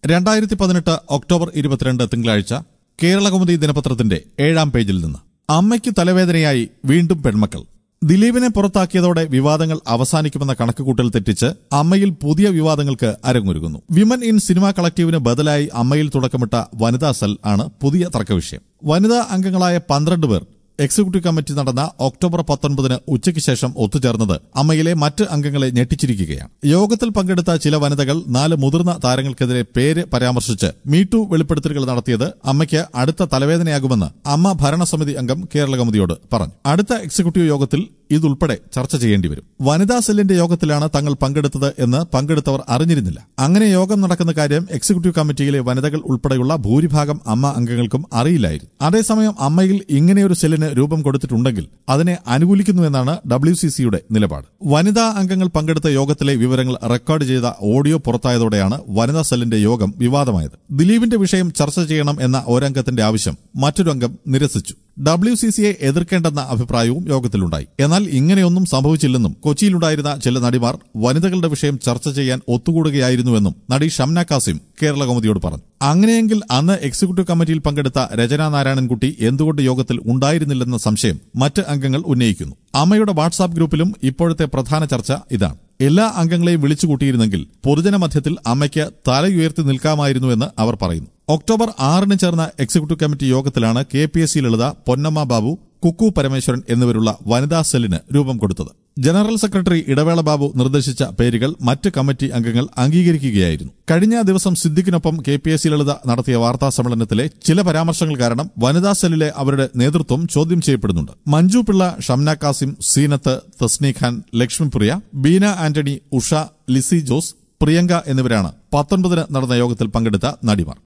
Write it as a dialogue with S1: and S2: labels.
S1: രണ്ടായിരത്തി പതിനെട്ട് ഒക്ടോബർ ഇരുപത്തിരണ്ട് തിങ്കളാഴ്ച കേരളകൗമുദി ദിനപത്രത്തിന്റെ ഏഴാം പേജിൽ നിന്ന് അമ്മയ്ക്ക് തലവേദനയായി വീണ്ടും പെൺമക്കൾ ദിലീപിനെ പുറത്താക്കിയതോടെ വിവാദങ്ങൾ അവസാനിക്കുമെന്ന കണക്കുകൂട്ടൽ തെറ്റിച്ച് അമ്മയിൽ പുതിയ വിവാദങ്ങൾക്ക് അരങ്ങൊരുങ്ങുന്നു വിമൻ ഇൻ സിനിമ കളക്ടീവിന് ബദലായി അമ്മയിൽ തുടക്കമിട്ട വനിതാ സെൽ ആണ് പുതിയ തർക്കവിഷയം വനിതാ അംഗങ്ങളായ പന്ത്രണ്ട് പേർ എക്സിക്യൂട്ടീവ് കമ്മിറ്റി നടന്ന ഒക്ടോബർ പത്തൊൻപതിന് ഉച്ചയ്ക്ക് ശേഷം ഒത്തുചേർന്നത് അമ്മയിലെ മറ്റ് അംഗങ്ങളെ ഞെട്ടിച്ചിരിക്കുകയാണ് യോഗത്തിൽ പങ്കെടുത്ത ചില വനിതകൾ നാല് മുതിർന്ന താരങ്ങൾക്കെതിരെ പേര് പരാമർശിച്ച് മീടു വെളിപ്പെടുത്തലുകൾ നടത്തിയത് അമ്മയ്ക്ക് അടുത്ത തലവേദനയാകുമെന്ന് അമ്മ ഭരണസമിതി അംഗം കേരള കമ്മിറ്റിയോട് പറഞ്ഞു അടുത്ത എക്സിക്യൂട്ടീവ് യോഗത്തിൽ ഇതുൾപ്പെടെ ചർച്ച ചെയ്യേണ്ടി വരും വനിതാ സെല്ലിന്റെ യോഗത്തിലാണ് തങ്ങൾ പങ്കെടുത്തത് എന്ന് പങ്കെടുത്തവർ അറിഞ്ഞിരുന്നില്ല അങ്ങനെ യോഗം നടക്കുന്ന കാര്യം എക്സിക്യൂട്ടീവ് കമ്മിറ്റിയിലെ വനിതകൾ ഉൾപ്പെടെയുള്ള ഭൂരിഭാഗം അമ്മ അംഗങ്ങൾക്കും അറിയില്ലായിരുന്നു അതേസമയം അമ്മയിൽ ഇങ്ങനെയൊരു സെല്ലിന് രൂപം കൊടുത്തിട്ടുണ്ടെങ്കിൽ അതിനെ അനുകൂലിക്കുന്നുവെന്നാണ് ഡബ്ല്യു സി സിയുടെ നിലപാട് വനിതാ അംഗങ്ങൾ പങ്കെടുത്ത യോഗത്തിലെ വിവരങ്ങൾ റെക്കോർഡ് ചെയ്ത ഓഡിയോ പുറത്തായതോടെയാണ് വനിതാ സെല്ലിന്റെ യോഗം വിവാദമായത് ദിലീപിന്റെ വിഷയം ചർച്ച ചെയ്യണം എന്ന ഒരംഗത്തിന്റെ ആവശ്യം മറ്റൊരു അംഗം നിരസിച്ചു ഡബ്ല്യു സി സിയെ എതിർക്കേണ്ടെന്ന അഭിപ്രായവും യോഗത്തിലുണ്ടായി എന്നാൽ ഇങ്ങനെയൊന്നും സംഭവിച്ചില്ലെന്നും കൊച്ചിയിലുണ്ടായിരുന്ന ചില നടിമാർ വനിതകളുടെ വിഷയം ചർച്ച ചെയ്യാൻ ഒത്തുകൂടുകയായിരുന്നുവെന്നും നടി ഷംന കാസിം കേരള കൗമുദിയോട് പറഞ്ഞു അങ്ങനെയെങ്കിൽ അന്ന് എക്സിക്യൂട്ടീവ് കമ്മിറ്റിയിൽ പങ്കെടുത്ത രചന നാരായണൻകുട്ടി എന്തുകൊണ്ട് യോഗത്തിൽ ഉണ്ടായിരുന്നില്ലെന്ന സംശയം മറ്റ് അംഗങ്ങൾ ഉന്നയിക്കുന്നു അമ്മയുടെ വാട്സാപ്പ് ഗ്രൂപ്പിലും ഇപ്പോഴത്തെ പ്രധാന ചർച്ച ഇതാണ് എല്ലാ അംഗങ്ങളെയും വിളിച്ചുകൂട്ടിയിരുന്നെങ്കിൽ പൊതുജന മധ്യത്തിൽ അമ്മയ്ക്ക് തലയുയർത്തി നിൽക്കാമായിരുന്നുവെന്ന് അവർ പറയുന്നു ഒക്ടോബർ ആറിന് ചേർന്ന എക്സിക്യൂട്ടീവ് കമ്മിറ്റി യോഗത്തിലാണ് K P S C Lalitha Ponnamma Babu Kukku Parameswaran എന്നിവരുള്ള വനിതാ സെല്ലിന് രൂപം കൊടുത്തത് ജനറൽ സെക്രട്ടറി ഇടവേള ബാബു നിർദ്ദേശിച്ച പേരുകൾ മറ്റ് കമ്മിറ്റി അംഗങ്ങൾ അംഗീകരിക്കുകയായിരുന്നു കഴിഞ്ഞ ദിവസം സിദ്ദിഖിനൊപ്പം K P S C Lalitha നടത്തിയ വാർത്താ സമ്മേളനത്തിലെ ചില പരാമർശങ്ങൾ കാരണം വനിതാ സെല്ലിലെ അവരുടെ നേതൃത്വം ചോദ്യം ചെയ്യപ്പെടുന്നുണ്ട് മഞ്ജു പിള്ള ഷംന കാസിം സീനത്ത് തസ്നി ഖാൻ ലക്ഷ്മിപ്രിയ ബീന ആന്റണി ഉഷ ലിസി ജോസ് പ്രിയങ്ക എന്നിവരാണ് പത്തൊൻപതിന് നടന്ന യോഗത്തിൽ പങ്കെടുത്ത നടിമാർ